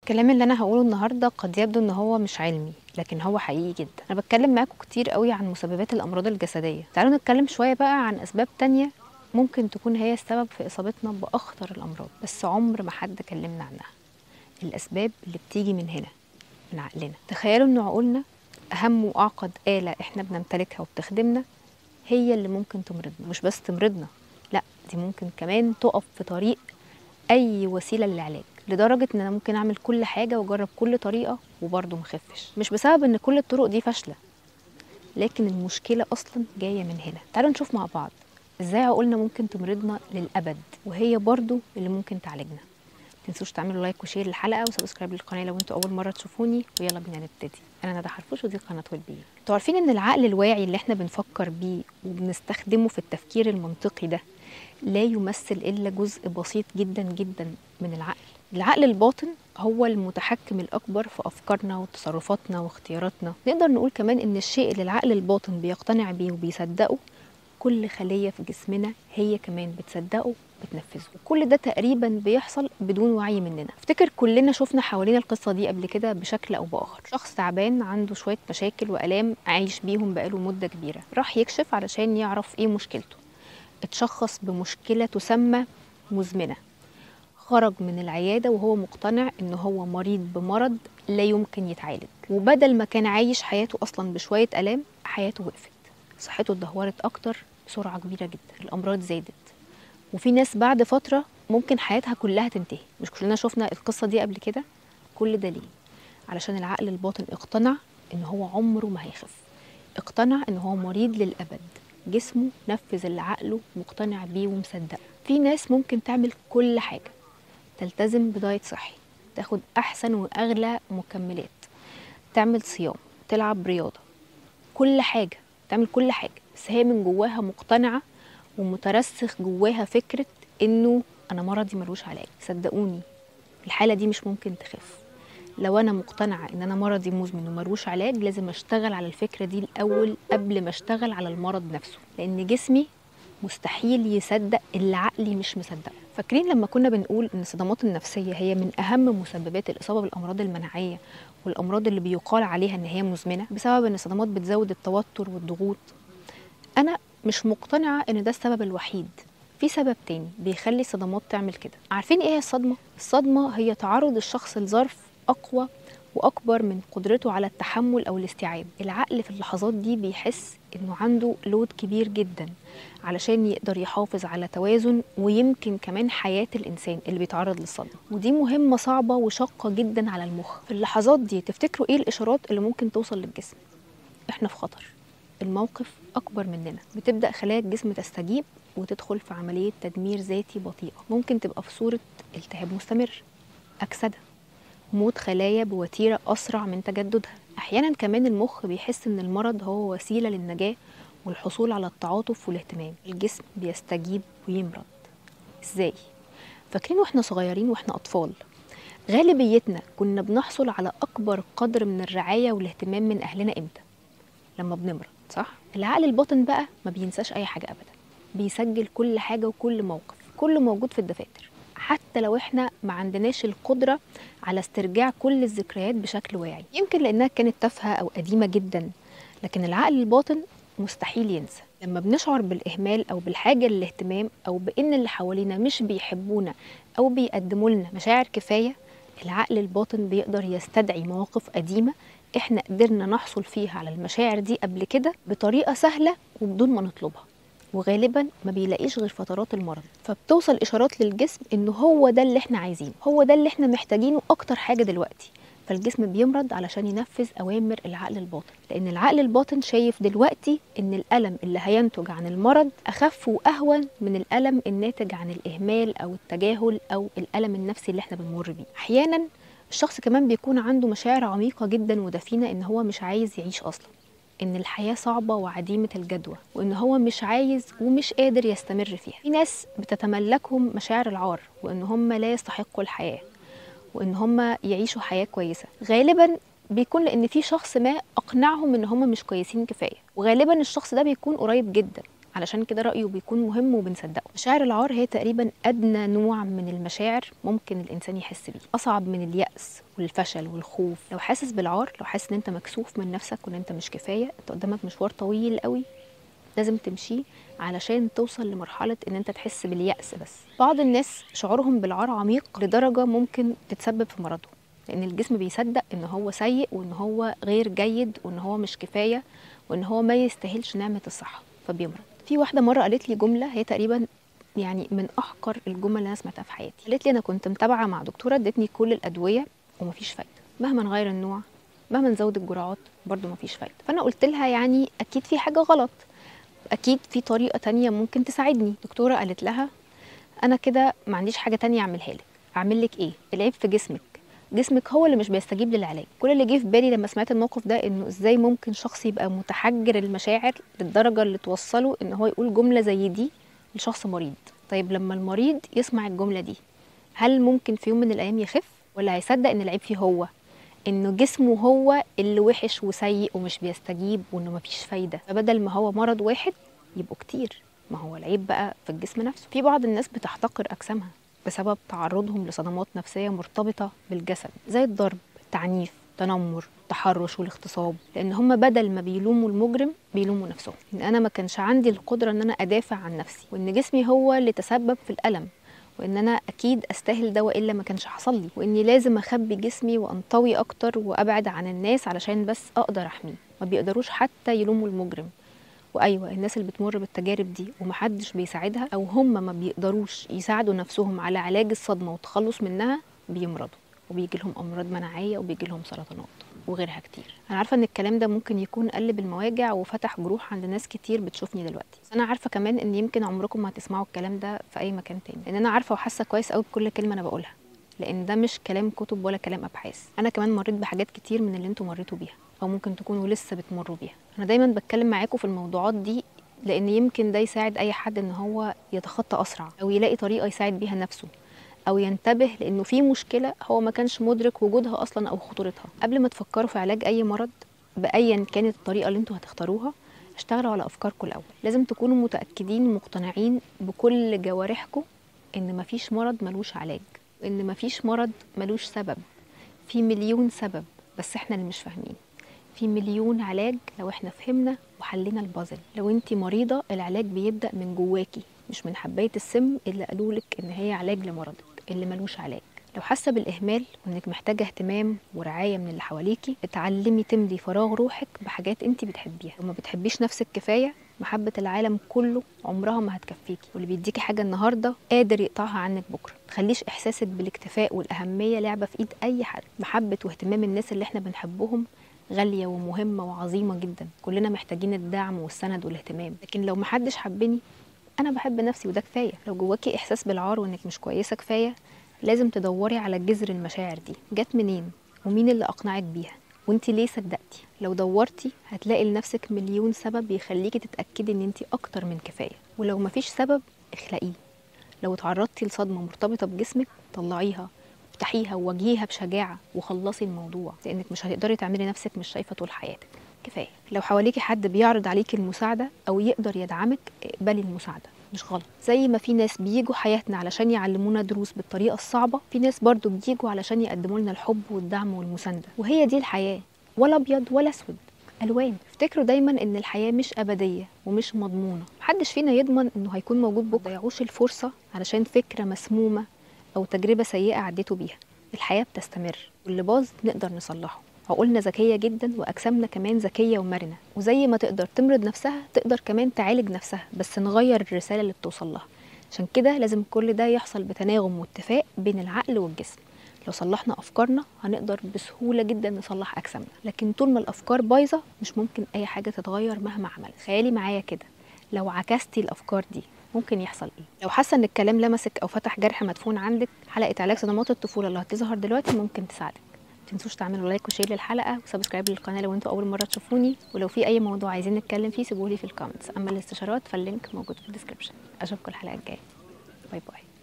الكلام اللي انا هقوله النهارده قد يبدو ان هو مش علمي لكن هو حقيقي جدا انا بتكلم معاكم كتير قوي عن مسببات الامراض الجسديه تعالوا نتكلم شويه بقى عن اسباب تانية ممكن تكون هي السبب في اصابتنا باخطر الامراض بس عمر ما حد كلمنا عنها الاسباب اللي بتيجي من هنا من عقلنا تخيلوا ان عقولنا اهم واعقد اله احنا بنمتلكها وبتخدمنا هي اللي ممكن تمرضنا مش بس تمرضنا لا دي ممكن كمان تقف في طريق اي وسيله للعلاج لدرجه ان انا ممكن اعمل كل حاجه واجرب كل طريقه وبرضه مخفش مش بسبب ان كل الطرق دي فاشله لكن المشكله اصلا جايه من هنا تعالوا نشوف مع بعض ازاي عقولنا ممكن تمرضنا للابد وهي برضه اللي ممكن تعالجنا تنسوش تعملوا لايك وشير للحلقه وسبسكرايب للقناه لو انتوا اول مره تشوفوني ويلا بينا نبتدي انا ندى حرفوش ودي قناه ويل انتوا عارفين ان العقل الواعي اللي احنا بنفكر بيه وبنستخدمه في التفكير المنطقي ده لا يمثل الا جزء بسيط جدا جدا من العقل العقل الباطن هو المتحكم الاكبر في افكارنا وتصرفاتنا واختياراتنا نقدر نقول كمان ان الشيء اللي العقل الباطن بيقتنع بيه وبيصدقه كل خليه في جسمنا هي كمان بتصدقه بتنفذه كل ده تقريبا بيحصل بدون وعي مننا افتكر كلنا شفنا حوالينا القصه دي قبل كده بشكل او باخر شخص تعبان عنده شويه مشاكل والام عايش بيهم بقاله مده كبيره راح يكشف علشان يعرف ايه مشكلته اتشخص بمشكله تسمى مزمنه خرج من العياده وهو مقتنع ان هو مريض بمرض لا يمكن يتعالج وبدل ما كان عايش حياته اصلا بشويه الام حياته وقفت صحته اتدهورت اكتر بسرعه كبيره جدا الامراض زادت وفي ناس بعد فتره ممكن حياتها كلها تنتهي مش كلنا شفنا القصه دي قبل كده كل ده ليه علشان العقل الباطن اقتنع ان هو عمره ما هيخف اقتنع ان هو مريض للابد جسمه نفذ اللي عقله مقتنع بيه ومصدقه في ناس ممكن تعمل كل حاجه تلتزم بدايت صحي تاخد احسن واغلى مكملات تعمل صيام تلعب رياضه كل حاجه تعمل كل حاجه بس هي من جواها مقتنعه ومترسخ جواها فكره انه انا مرضي ملوش علاج صدقوني الحاله دي مش ممكن تخف لو انا مقتنعه ان انا مرضي مزمن وملوش علاج لازم اشتغل على الفكره دي الاول قبل ما اشتغل على المرض نفسه لان جسمي مستحيل يصدق اللي عقلي مش مصدقه فاكرين لما كنا بنقول ان الصدمات النفسيه هي من اهم مسببات الاصابه بالامراض المناعيه والامراض اللي بيقال عليها ان هي مزمنه بسبب ان الصدمات بتزود التوتر والضغوط انا مش مقتنعه ان ده السبب الوحيد في سبب تاني بيخلي الصدمات تعمل كده عارفين ايه هي الصدمه الصدمه هي تعرض الشخص لظرف اقوى واكبر من قدرته على التحمل او الاستيعاب العقل في اللحظات دي بيحس انه عنده لود كبير جدا علشان يقدر يحافظ على توازن ويمكن كمان حياه الانسان اللي بيتعرض للصدمه ودي مهمه صعبه وشاقه جدا على المخ في اللحظات دي تفتكروا ايه الاشارات اللي ممكن توصل للجسم احنا في خطر الموقف اكبر مننا بتبدا خلايا الجسم تستجيب وتدخل في عمليه تدمير ذاتي بطيئه ممكن تبقى في صوره التهاب مستمر اكسده موت خلايا بوتيره اسرع من تجددها احيانا كمان المخ بيحس ان المرض هو وسيله للنجاه والحصول على التعاطف والاهتمام الجسم بيستجيب ويمرض ازاي فاكرين واحنا صغيرين واحنا اطفال غالبيتنا كنا بنحصل على اكبر قدر من الرعايه والاهتمام من اهلنا امتى لما بنمرض صح العقل الباطن بقى ما بينساش اي حاجه ابدا بيسجل كل حاجه وكل موقف كله موجود في الدفاتر حتى لو احنا ما عندناش القدره على استرجاع كل الذكريات بشكل واعي يمكن لانها كانت تافهه او قديمه جدا لكن العقل الباطن مستحيل ينسى لما بنشعر بالاهمال او بالحاجه للاهتمام او بان اللي حوالينا مش بيحبونا او بيقدموا لنا مشاعر كفايه العقل الباطن بيقدر يستدعي مواقف قديمه احنا قدرنا نحصل فيها على المشاعر دي قبل كده بطريقه سهله وبدون ما نطلبها وغالبا ما بيلاقيش غير فترات المرض فبتوصل اشارات للجسم انه هو ده اللي احنا عايزينه هو ده اللي احنا محتاجينه اكتر حاجه دلوقتي فالجسم بيمرض علشان ينفذ اوامر العقل الباطن لان العقل الباطن شايف دلوقتي ان الالم اللي هينتج عن المرض اخف واهون من الالم الناتج عن الاهمال او التجاهل او الالم النفسي اللي احنا بنمر بيه احيانا الشخص كمان بيكون عنده مشاعر عميقه جدا ودفينه ان هو مش عايز يعيش اصلا ان الحياه صعبه وعديمه الجدوى وان هو مش عايز ومش قادر يستمر فيها في ناس بتتملكهم مشاعر العار وان هم لا يستحقوا الحياه وان هم يعيشوا حياه كويسه غالبا بيكون لان في شخص ما اقنعهم ان هم مش كويسين كفايه وغالبا الشخص ده بيكون قريب جدا علشان كده رايه بيكون مهم وبنصدقه مشاعر العار هي تقريبا ادنى نوع من المشاعر ممكن الانسان يحس بيه اصعب من الياس والفشل والخوف لو حاسس بالعار لو حاسس ان انت مكسوف من نفسك وان انت مش كفايه انت قدامك مشوار طويل قوي لازم تمشيه علشان توصل لمرحلة إن أنت تحس باليأس بس بعض الناس شعورهم بالعار عميق لدرجة ممكن تتسبب في مرضهم لأن الجسم بيصدق إن هو سيء وإن هو غير جيد وإن هو مش كفاية وإن هو ما يستاهلش نعمة الصحة فبيمرض في واحدة مرة قالت لي جملة هي تقريبا يعني من أحقر الجمل اللي أنا سمعتها في حياتي قالت لي أنا كنت متابعة مع دكتورة ادتني كل الأدوية ومفيش فايدة مهما نغير النوع مهما نزود الجرعات برضو مفيش فايدة فأنا قلت لها يعني أكيد في حاجة غلط اكيد في طريقه تانية ممكن تساعدني دكتوره قالت لها انا كده ما عنديش حاجه تانية اعملها لك اعمل لك ايه العيب في جسمك جسمك هو اللي مش بيستجيب للعلاج كل اللي جه في بالي لما سمعت الموقف ده انه ازاي ممكن شخص يبقى متحجر المشاعر للدرجه اللي توصله ان هو يقول جمله زي دي لشخص مريض طيب لما المريض يسمع الجمله دي هل ممكن في يوم من الايام يخف ولا هيصدق ان العيب فيه هو انه جسمه هو اللي وحش وسيء ومش بيستجيب وانه مفيش فايده فبدل ما هو مرض واحد يبقوا كتير ما هو العيب بقى في الجسم نفسه في بعض الناس بتحتقر اجسامها بسبب تعرضهم لصدمات نفسيه مرتبطه بالجسد زي الضرب التعنيف التنمر التحرش والاغتصاب لان هم بدل ما بيلوموا المجرم بيلوموا نفسهم ان انا ما كانش عندي القدره ان انا ادافع عن نفسي وان جسمي هو اللي تسبب في الالم وان انا اكيد استاهل ده والا ما كانش حصل لي واني لازم اخبي جسمي وانطوي اكتر وابعد عن الناس علشان بس اقدر احميه ما بيقدروش حتى يلوموا المجرم وايوه الناس اللي بتمر بالتجارب دي ومحدش بيساعدها او هم ما بيقدروش يساعدوا نفسهم على علاج الصدمه والتخلص منها بيمرضوا وبيجي لهم امراض مناعيه وبيجي لهم سرطانات وغيرها كتير انا عارفه ان الكلام ده ممكن يكون قلب المواجع وفتح جروح عند ناس كتير بتشوفني دلوقتي بس انا عارفه كمان ان يمكن عمركم ما هتسمعوا الكلام ده في اي مكان تاني لان انا عارفه وحاسه كويس قوي بكل كلمه انا بقولها لان ده مش كلام كتب ولا كلام ابحاث انا كمان مريت بحاجات كتير من اللي انتوا مريتوا بيها او ممكن تكونوا لسه بتمروا بيها انا دايما بتكلم معاكم في الموضوعات دي لان يمكن ده يساعد اي حد ان هو يتخطى اسرع او يلاقي طريقه يساعد بيها نفسه او ينتبه لانه في مشكله هو ما كانش مدرك وجودها اصلا او خطورتها قبل ما تفكروا في علاج اي مرض بايا كانت الطريقه اللي انتوا هتختاروها اشتغلوا على افكاركم الاول لازم تكونوا متاكدين ومقتنعين بكل جوارحكم ان مفيش مرض ملوش علاج ان مفيش مرض ملوش سبب في مليون سبب بس احنا اللي مش فاهمين في مليون علاج لو احنا فهمنا وحلينا البازل لو انت مريضه العلاج بيبدا من جواكي مش من حبايه السم اللي قالولك ان هي علاج لمرضك اللي ملوش علاج لو حاسه بالاهمال وانك محتاجه اهتمام ورعايه من اللي حواليكي اتعلمي تملي فراغ روحك بحاجات انت بتحبيها وما بتحبيش نفسك كفايه محبة العالم كله عمرها ما هتكفيكي واللي بيديكي حاجة النهاردة قادر يقطعها عنك بكرة تخليش إحساسك بالاكتفاء والأهمية لعبة في إيد أي حد محبة واهتمام الناس اللي احنا بنحبهم غالية ومهمة وعظيمة جدا كلنا محتاجين الدعم والسند والاهتمام لكن لو محدش حبني أنا بحب نفسي وده كفاية لو جواكي إحساس بالعار وإنك مش كويسة كفاية لازم تدوري على جذر المشاعر دي جت منين ومين اللي أقنعك بيها وانت ليه صدقتي لو دورتي هتلاقي لنفسك مليون سبب يخليكي تتأكدي ان انت أكتر من كفاية ولو مفيش سبب اخلقيه لو تعرضتي لصدمة مرتبطة بجسمك طلعيها افتحيها وواجهيها بشجاعة وخلصي الموضوع لأنك مش هتقدري تعملي نفسك مش شايفة طول حياتك كفاية لو حواليكي حد بيعرض عليكي المساعدة أو يقدر يدعمك اقبلي المساعدة مش غلط زي ما في ناس بيجوا حياتنا علشان يعلمونا دروس بالطريقة الصعبة في ناس برضو بيجوا علشان يقدموا لنا الحب والدعم والمساندة وهي دي الحياة ولا أبيض ولا أسود ألوان افتكروا دايما إن الحياة مش أبدية ومش مضمونة محدش فينا يضمن إنه هيكون موجود بكرة ضيعوش الفرصة علشان فكرة مسمومة أو تجربة سيئة عديتوا بيها الحياة بتستمر واللي باظ نقدر نصلحه عقولنا ذكية جدا وأجسامنا كمان ذكية ومرنة وزي ما تقدر تمرض نفسها تقدر كمان تعالج نفسها بس نغير الرسالة اللي بتوصل لها عشان كده لازم كل ده يحصل بتناغم واتفاق بين العقل والجسم لو صلحنا أفكارنا هنقدر بسهولة جدا نصلح أجسامنا لكن طول ما الأفكار بايظة مش ممكن أي حاجة تتغير مهما عمل خيالي معايا كده لو عكستي الأفكار دي ممكن يحصل ايه لو حاسه ان الكلام لمسك او فتح جرح مدفون عندك حلقه علاج صدمات الطفوله اللي هتظهر دلوقتي ممكن تساعدك تنسوش تعملوا لايك وشير للحلقه وسبسكرايب للقناه لو انتوا اول مره تشوفوني ولو في اي موضوع عايزين نتكلم فيه سيبولي في الكومنتس اما الاستشارات فاللينك موجود في الديسكربشن اشوفكم الحلقه الجايه باي باي